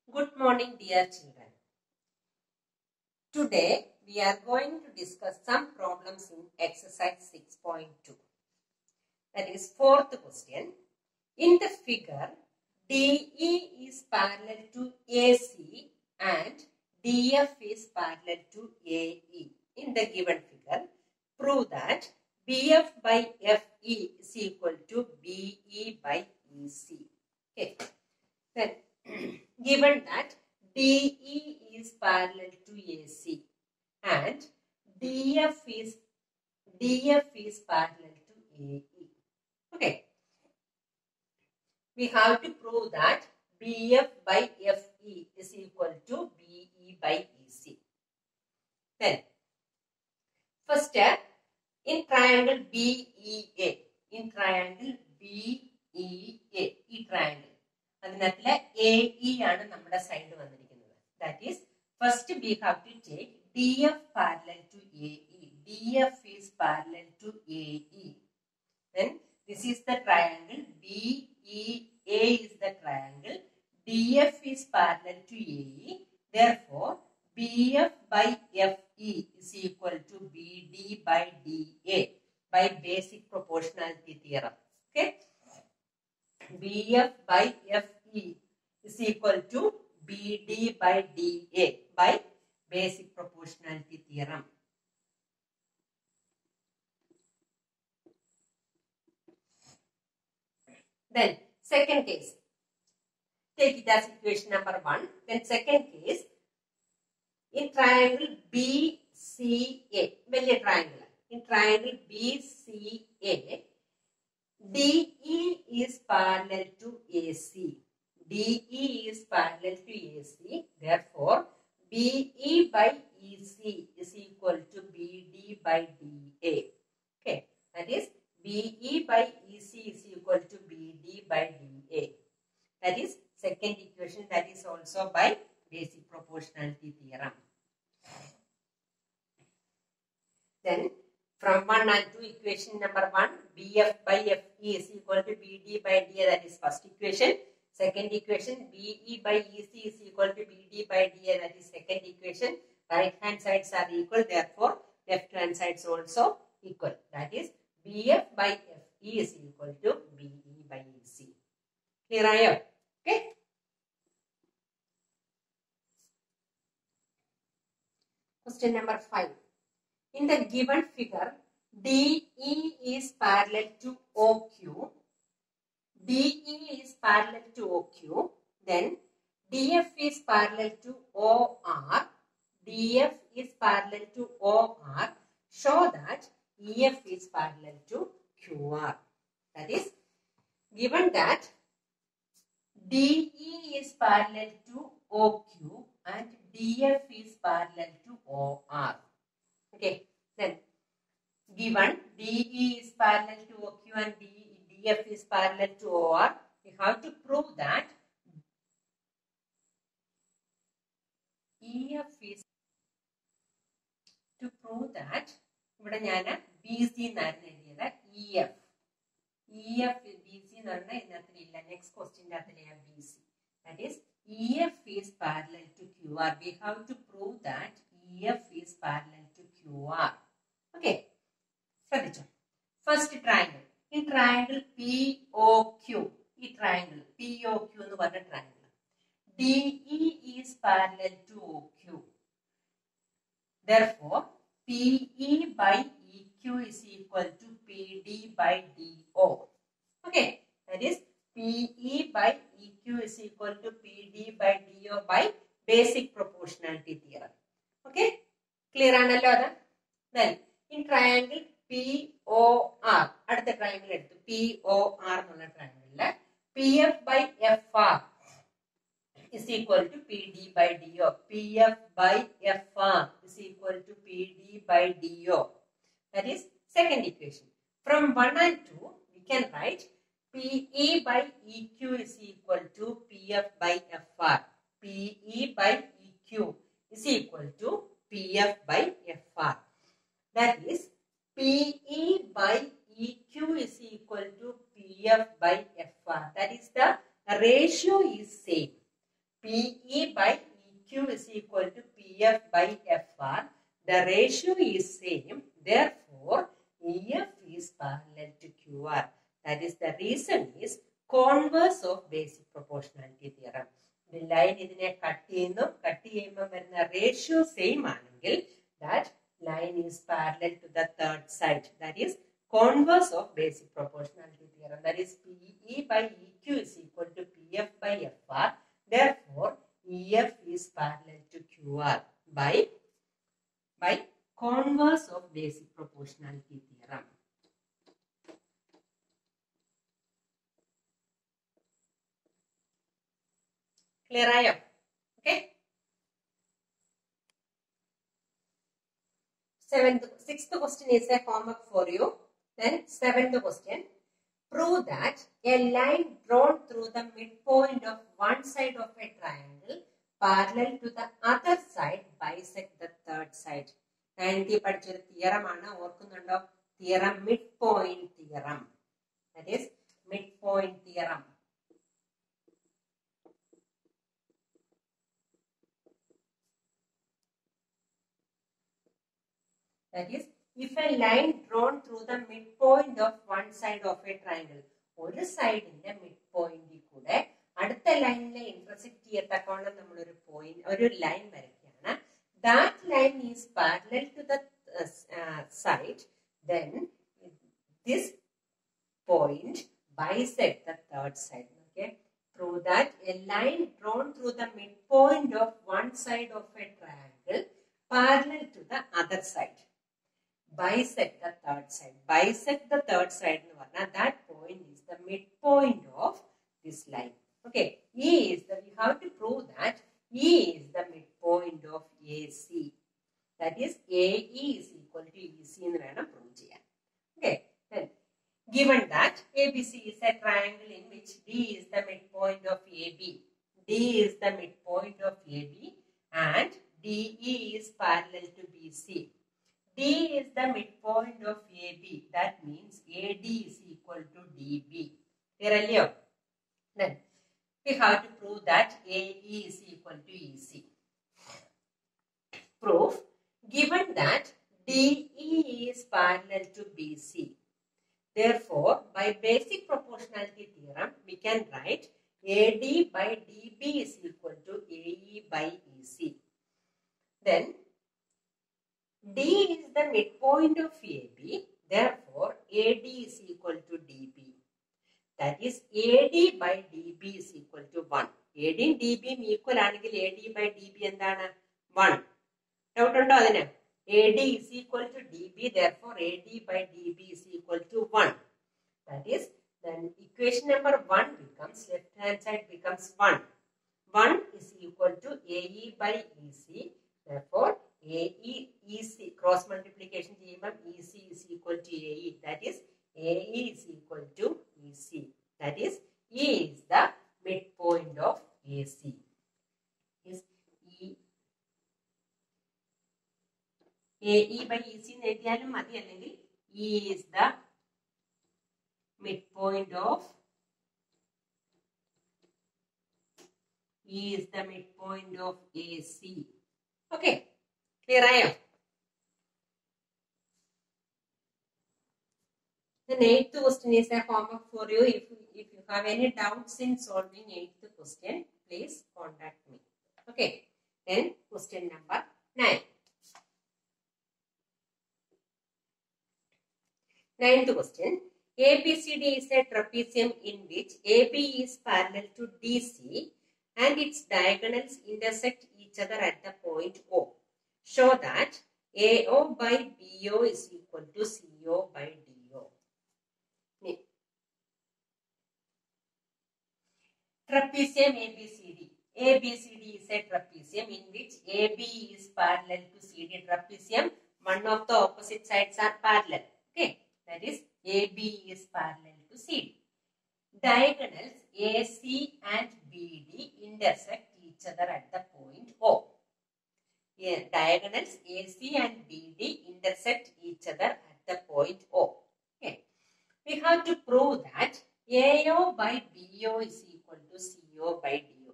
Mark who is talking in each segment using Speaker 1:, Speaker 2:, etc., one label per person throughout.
Speaker 1: Good morning, dear children. Today we are going to discuss some problems in exercise 6.2. That is fourth question. In the figure, DE is parallel to AC and DF is parallel to AE. In the given figure, prove that BF by FE is equal to BE by EC. Okay. Then given that DE is parallel to AC and DF is DF is parallel to AE. Okay. We have to prove that BF by FE is equal to BE by EC. Then first step in triangle BEA in triangle BEA ഈ triangle അതിനകത്തിലെ A E ആണ് നമ്മുടെ side വന്നിരിക്കുന്നത് that is first we have to take D F parallel to A E D F is parallel to A E then this is the triangle BEA is the triangle DF is parallel to AE therefore BF by FE is equal to BD by DA by basic proportionality theorem okay BF by FE is equal to BD by DA by basic proportionality theorem. Then second case, take it as equation number one. Then second case, in triangle BCA, വലിയ triangle, in triangle BCA, DE is parallel to AC. DE is parallel to AC. Therefore, BE by EC is equal to BD by DA. Okay, that is BE by EC is equal to BD by DA. That is second equation. That is also by basic proportionality theorem. Then from 1 and 2 equation number 1 bf by fe is equal to bd by da that is first equation second equation be by ec is equal to bd by da that is second equation right hand sides are equal therefore left hand sides also equal that is bf by fe is equal to be by ec clear ആയോ okay question number 5 in the given figure, DE is parallel to OQ. DE is parallel to OQ. Then DF is parallel to OR. DF is parallel to OR. Show that EF is parallel to QR. That is, given that DE is parallel to OQ and DF is parallel to OR. Okay, then given DE is parallel to OQ and DF is parallel to OR, we have to prove that EF is to prove that ഇവിടെ ഞാൻ B C എന്നായിരുന്നു എഴുതിയത് E F E F B C എന്ന് പറഞ്ഞാൽ ഇതിനകത്തിലില്ല next ക്വസ്റ്റിൻ്റെ അകത്തിലെ B C that is E F is parallel to Q R we have to prove that E F is parallel to Q R okay ശ്രദ്ധിച്ചോ first triangle ഈ triangle P O Q ഈ triangle P O Q എന്ന് പറഞ്ഞ triangle D E is parallel to O Q therefore PE by EQ is equal to PD by DO okay that is PE by EQ is equal to PD by DO by basic proportionality theorem okay clear ആണല്ലോ അത് then in triangle POR അടുത്ത triangle എടുത്തു POR എന്നുള്ള ട്രയാങ്കിളില് PF by FR is equal to PD by DO. PF by FR is equal to PD by DO. That is second equation. From 1 and 2, we can write PE by EQ is equal to PF by FR. PE by EQ is equal to PF by FR. That is PE by EQ is equal to PF by FR. That is the ratio is same. PE by EQ is equal to PF by FR. The ratio is same. Therefore, EF is parallel to QR. That is the reason is converse of basic proportionality theorem. Line ഇതിനെ cut ചെയ്യുന്നു cut ചെയ്യുമ്പോൾ വരുന്ന ratio same ആണെങ്കിൽ that line is parallel to the third side that is converse of basic proportionality theorem that is PE by EQ is equal to PF by FR therefore EF is parallel to QR by by converse of basic proportionality theorem clear ആയോ okay seventh sixth question is a homework for you then seventh question prove that a line drawn through the midpoint of one side of a triangle parallel to the other side bisect the third side ninety പഠിച്ചൊരു തിയറമാണ് ഓർക്കുന്നുണ്ടോ theorem mid point theorem that is mid point theorem That is, if a line drawn through the midpoint of one side of a triangle, ഒരു സൈഡിന്റെ mid പോയിന്റിൽ കൂടെ അടുത്ത ലൈനിലെ intersect ചെയ്യത്തക്കോണം നമ്മൾ ഒരു പോയിന്റ് ഒരു ലൈൻ വരയ്ക്കുകയാണ് that line is parallel to the side then this point bisect the third side okay prove that a line drawn through the midpoint of one side of a triangle parallel to the other side bisect the third side. Bisect the third side എന്ന് പറഞ്ഞാൽ that point is the midpoint of this line. Okay, E is the, we have to prove that E is the midpoint of AC. That is AE is equal to EC എന്ന് വേണം prove ചെയ്യാൻ. Okay, then given that ABC is a triangle in which D is the midpoint of AB. D is the midpoint of AB and DE is parallel to BC. D is the midpoint of AB. That means AD is equal to DB. Clear അല്ലയോ? Then we have to prove that AE is equal to EC. Proof. Given that DE is parallel to BC. Therefore, by basic proportionality theorem, we can write AD by DB is equal to AE by EC. Then D is the midpoint of AB. Therefore, AD is equal to DB. That is AD by DB is equal to 1. AD യും DB യും equal ആണെങ്കിൽ AD by DB എന്താണ് 1. Doubt ഉണ്ടോ അതിന് AD is equal to DB. Therefore, AD by DB is equal to 1. That is, then equation number 1 becomes, left hand side becomes 1. 1 is equal to AE by EC. Therefore, AE, EC, cross multiplication ചെയ്യുമ്പോൾ EC is equal to AE. That is, AE is equal to EC. That is, E is the midpoint of AC. Is E AE by EC എന്ന് എഴുതിയാലും മതി അല്ലെങ്കിൽ E is the midpoint of E is the midpoint of AC. Okay. Clear ആയോ The eighth question is a homework for you. If, if you have any doubts in solving eighth question, please contact me. Okay. Then question number nine. Ninth question. ABCD is a trapezium in which AB is parallel to DC and its diagonals intersect each other at the point O. Show that AO by BO is equal to CO by DO. Ni- Trapezium ABCD. ABCD is a trapezium in which AB is parallel to CD. Trapezium, one of the opposite sides are parallel. Okay, that is AB is parallel to CD. Diagonals AC and BD intersect each other at the point O. Yeah, diagonals AC and BD intersect each other at the point O. Okay. We have to prove that AO by BO is equal to CO by DO. ശ്രദ്ധിച്ച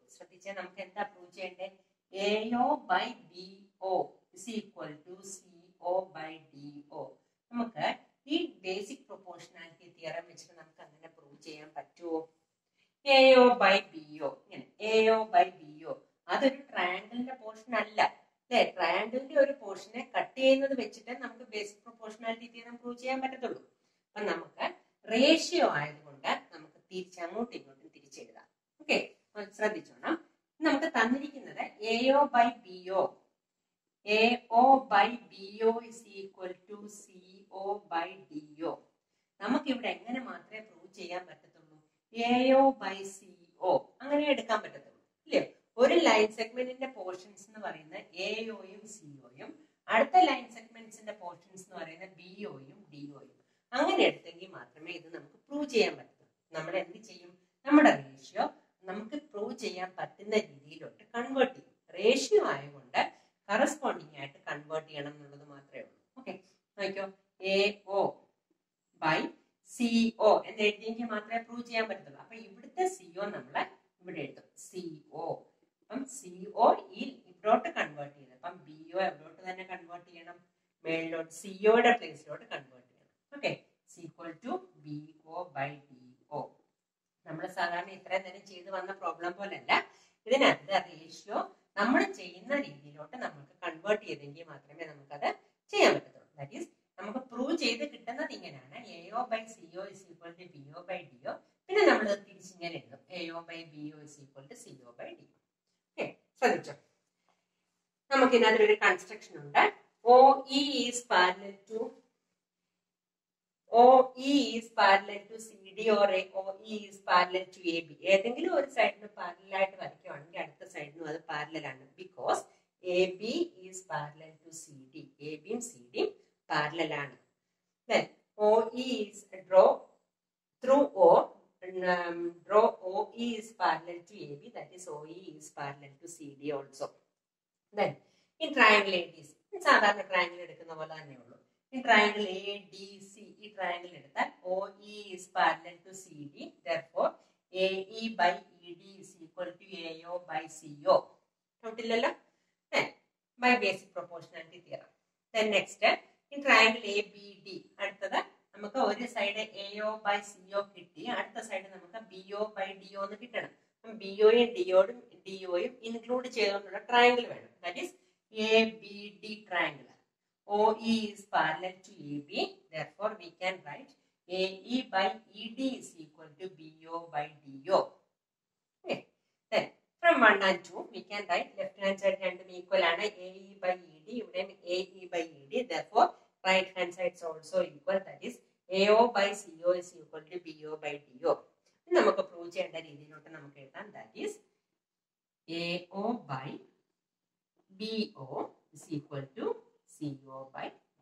Speaker 1: ശ്രദ്ധിച്ചാൽ നമുക്ക് എന്താ prove ചെയ്യേണ്ടത് A O by B O is equal to C O by D O നമുക്ക് ഈ basic proportionality theorem വെച്ചിട്ട് നമുക്ക് അങ്ങനെ പ്രൂവ് ചെയ്യാൻ പറ്റുമോ A O by B O ഇങ്ങനെ A O by B O അതൊരു ട്രയാങ്കിളിന്റെ പോർഷൻ അല്ല അല്ലെ ട്രയാങ്കിളിന്റെ ഒരു പോർഷനെ കട്ട് ചെയ്യുന്നത് വെച്ചിട്ട് നമുക്ക് ബേസിക് പ്രൊപ്പോർഷണാലിറ്റി തിയറം പ്രൂവ് ചെയ്യാൻ പറ്റത്തുള്ളൂ അപ്പൊ നമുക്ക് റേഷ്യോ ആയതുകൊണ്ട് നമുക്ക് തിരിച്ച് അങ്ങോട്ടും ഇങ്ങോട്ടും തിരിച്ചെഴുതാം ഓക്കെ ശ്രദ്ധിച്ചോണം നമുക്ക് തന്നിരിക്കുന്നത് A O by B O A O by B O is equal to C O by D O നമുക്ക് ഇവിടെ എങ്ങനെ മാത്രമേ പ്രൂവ് ചെയ്യാൻ പറ്റത്തുള്ളൂ A O by C O അങ്ങനെ എടുക്കാൻ പറ്റത്തുള്ളൂ ഇല്ലേ ഒരു ലൈൻ സെഗ്മെന്റിന്റെ പോർഷൻസ് എന്ന് പറയുന്നത് എ ഒയും സി ഒയും അടുത്ത ലൈൻ സെഗ്മെന്റ്സിന്റെ പോർഷൻസ് എന്ന് പറയുന്നത് ബി ഒയും ഡി ഒയും അങ്ങനെ എടുത്തെങ്കിൽ മാത്രമേ ഇത് നമുക്ക് പ്രൂവ് ചെയ്യാൻ പറ്റത്തുള്ളൂ നമ്മൾ എന്ത് ചെയ്യും നമ്മുടെ റേഷ്യോ നമുക്ക് പ്രൂവ് ചെയ്യാൻ പറ്റുന്ന രീതിയിലോട്ട് കൺവേർട്ട് ചെയ്യും റേഷ്യോ ആയതുകൊണ്ട് കറസ്പോണ്ടിങ് ആയിട്ട് കൺവേർട്ട് ചെയ്യണം എന്നുള്ളത് മാത്രമേ ഉള്ളൂ ഓക്കെ നോക്കിയോ A O by C O എന്ന് എഴുതിയെങ്കിൽ മാത്രമേ പ്രൂവ് ചെയ്യാൻ പറ്റത്തുള്ളൂ അപ്പൊ ഇവിടുത്തെ സി ഒ നമ്മൾ ഇവിടെ എഴുതും സി ഒ അപ്പം സി ഒ ഈ ഇവിടോട്ട് കൺവേർട്ട് ചെയ്ത് അപ്പം ബി ഒ എവിടോട്ട് തന്നെ കൺവേർട്ട് ചെയ്യണം മേളിലോട്ട് സി ഒയുടെ പ്ലേസിലോട്ട് കൺവേർട്ട് ചെയ്യണം okay C equal to B O by D O നമ്മൾ സാധാരണ ഇത്രയും നേരം ചെയ്ത് വന്ന പ്രോബ്ലം പോലല്ല ഇതിനകത്ത് റേഷ്യോ നമ്മൾ ചെയ്യുന്ന രീതിയിലോട്ട് നമുക്ക് കൺവേർട്ട് ചെയ്തെങ്കിൽ മാത്രമേ നമുക്കത് ചെയ്യാൻ പറ്റത്തുള്ളൂ ദാറ്റ് ഈസ് നമുക്ക് പ്രൂവ് ചെയ്ത് കിട്ടുന്നത് ഇങ്ങനെയാണ് A O by C O is equal to B O by D O പിന്നെ നമ്മൾ തിരിച്ചിങ്ങനെ എഴുതും A O by B O is equal to C O by D O okay ശ്രദ്ധിച്ചോ നമുക്ക് ഇതിനകത്തൊരു കൺസ്ട്രക്ഷൻ ഉണ്ട് O E is parallel to O E is parallel to C D or O E is parallel to A B ഏതെങ്കിലും ഒരു സൈഡിന് പാരലായിട്ട് വരയ്ക്കുവാണെങ്കിൽ അടുത്ത സൈഡിനും അത് പാരലാണ് because A B is parallel to C D A ബിയും സി ഡിയും പാരലാണ് then o e is draw through o um, draw o e is parallel to ab that is o e is parallel to cd also then in triangle abc സാധാരണ triangle എടുക്കുന്ന പോലെ തന്നെ ഉള്ളൂ ഈ triangle A D C ഈ triangle എടുത്താൽ O E is parallel to C D therefore A E by E D is equal to A O by C O ഡൗട്ടില്ലല്ലോ by basic proportionality theorem then next ഈ triangle A B D അടുത്തത് നമുക്ക് ഒരു side A O by C O കിട്ടി അടുത്ത side നമുക്ക് B O by D O എന്ന് കിട്ടണം ബി ഒയും ഡി ഒയും ഡി ഒയും ഇൻക്ലൂഡ് ചെയ്തുകൊണ്ടുള്ള ട്രയാങ്കിൾ വേണം that is A B D triangle O E is parallel to AB therefore we can write AE by ED is equal to BO by DO okay then from 1 and 2 we can write left hand side രണ്ടും equal ആണ് AE by ED ഇവിടെയും AE by ED therefore right hand side is also equal that is AO by CO is equal to BO by DO ഇനി നമുക്ക് prove ചെയ്യേണ്ട രീതിയിലോട്ട് നമുക്ക് എഴുതാം that is AO by BO is equal to CO by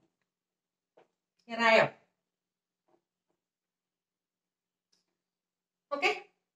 Speaker 1: ആയോ okay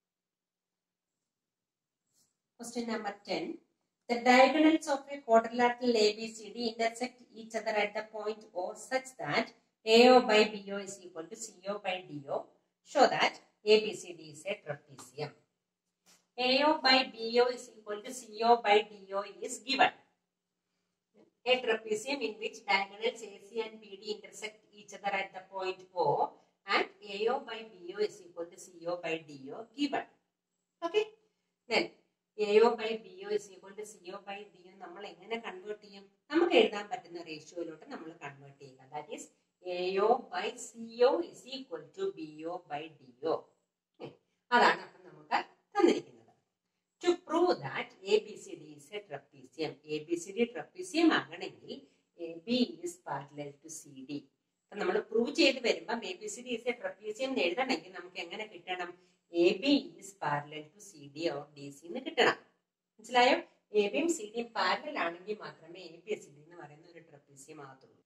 Speaker 1: Question number 10. The diagonals of a quadrilateral ABCD intersect each other at the point O such that AO by BO is equal to CO by DO. Show that ABCD is a trapezium. AO by BO is equal to CO by DO is given. A trapezium in which diagonals AC and BD intersect each other at the point O and AO by BO is equal to CO by DO given. Okay. Then AO by BO is equal to CO by DO നമ്മൾ എങ്ങനെ convert ചെയ്യും നമുക്ക് എഴുതാൻ പറ്റുന്ന റേഷ്യോയിലോട്ട് നമ്മൾ convert ചെയ്യുക that is AO by CO is equal to BO by DO അതാണ് അപ്പം നമുക്ക് തന്നിരിക്കുന്നത് to prove that A B C D is a trapezium A B C D trapezium ആകണമെങ്കിൽ A B is parallel to C D അപ്പം നമ്മൾ prove ചെയ്ത് വരുമ്പം A B C D is a trapezium എന്ന് എഴുതണമെങ്കിൽ നമുക്ക് എങ്ങനെ കിട്ടണം A B is parallel to C D or D C എന്ന് കിട്ടണം മനസ്സിലായോ എ ബിയും സി ഡിയും പാരലൽ ആണെങ്കിൽ മാത്രമേ എ ബി സി ഡി എന്ന് പറയുന്ന ഒരു ട്രപ്പീസിയം ആകത്തുള്ളൂ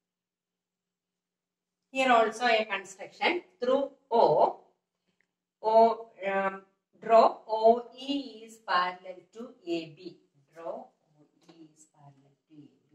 Speaker 1: here also a construction through O O draw O E is parallel to A B draw O E is parallel to A B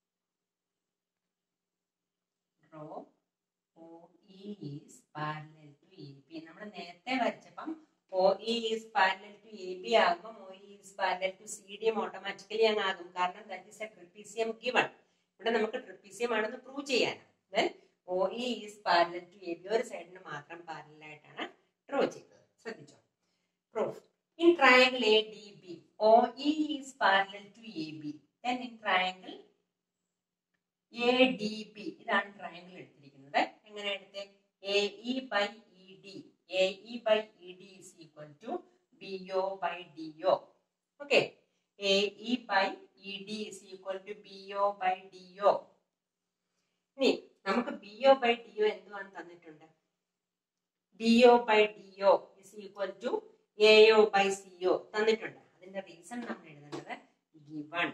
Speaker 1: draw O E is parallel to A B നമ്മൾ നേരത്തെ വരച്ചപ്പം O E is parallel to A B ആകുമ്പോൾ O E is parallel to C ഡിയും automatically അങ്ങ് ആകും കാരണം that is a trapezium given ഇവിടെ നമുക്ക് ട്രിപ്പീസിയം ആണെന്ന് പ്രൂവ് ചെയ്യാനാണ് then O E is parallel to A B ഒരു സൈഡിന് മാത്രം പാരലൽ ആയിട്ടാണ് ഡ്രോ ചെയ്തത് ശ്രദ്ധിച്ചോ proof in triangle A D B O E is parallel to A B then in triangle A D B ഇതാണ് ട്രയാങ്കിൾ എടുത്തിരിക്കുന്നത് എങ്ങനെ എടുത്തേ A E by E D A E by E D is equal to B O by D O okay A E by E D is equal to B O by D O ഇനി നമുക്ക് B O by D O എന്തുവാണ് തന്നിട്ടുണ്ട് B O by D O is equal to A O by C O തന്നിട്ടുണ്ട് അതിന്റെ reason നമ്മൾ എഴുതേണ്ടത് given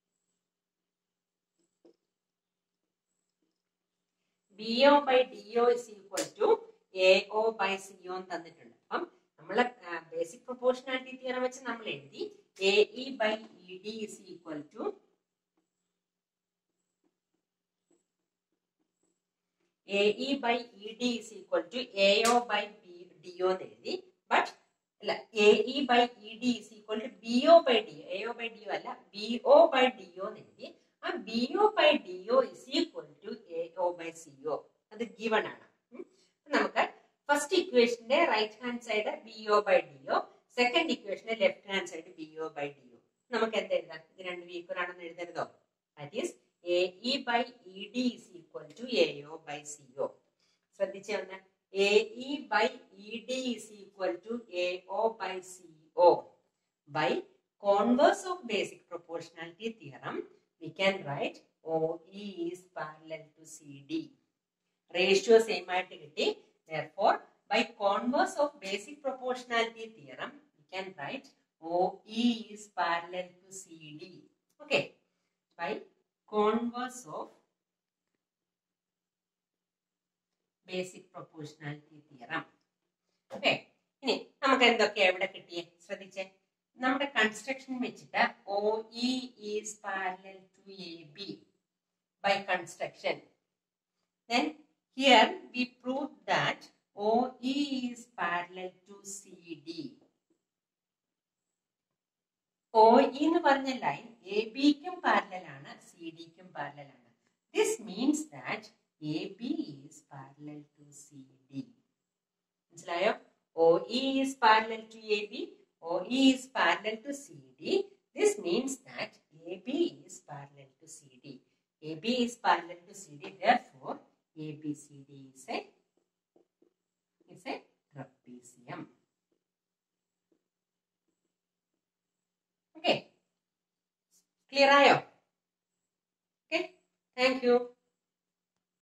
Speaker 1: B O by D O is equal to A O by C O തന്നിട്ടുണ്ട് അപ്പം നമ്മളെ basic proportionality theorem വെച്ച് നമ്മൾ എഴുതി A E by E D is equal to A E by E D is equal to A O by B D O എന്ന് എഴുതി but അല്ല A E by E D is equal to B O by D A O by D O അല്ല B O by D O എന്ന് എഴുതി ആ B O by D O is equal to A O by C O അത് given ആണ് ഉം. നമുക്ക് first ഇക്വേഷന്റെ right hand side B O by D O second ഇക്വേഷന്റെ left hand side B O by D O നമുക്ക് എന്ത് എഴുതാം ഇത് രണ്ടും ഈക്വൽ ആണെന്ന് എഴുതരുതോ that is A E by E D is equal to A O by C O ശ്രദ്ധിച്ചേ ഒന്ന് A E by E D is equal to A O by C O by converse of basic proportionality theorem we can write OE is parallel to CD. Ratio same ആയിട്ട് കിട്ടി therefore by converse of basic proportionality theorem we can write OE is parallel to CD. Okay. By converse of basic proportionality theorem. Okay. ഇനി നമുക്ക് എന്തൊക്കെയാ ഇവിടെ കിട്ടിയേ ശ്രദ്ധിച്ചേ നമ്മുടെ construction വെച്ചിട്ട് O E is parallel to A B by construction then here we prove that O E is parallel to C D O E എന്ന് പറഞ്ഞ ലൈൻ എ ബിക്കും പാരലലാണ് സി ഡിക്കും പാരലലാണ് this means that A B is parallel to C D മനസ്സിലായോ O E is parallel to A B OE is parallel to CD. This means that AB is parallel to CD. AB is parallel to CD. Therefore, ABCD is a is a trapezium. Okay. Clear ആയോ? Okay. Thank you.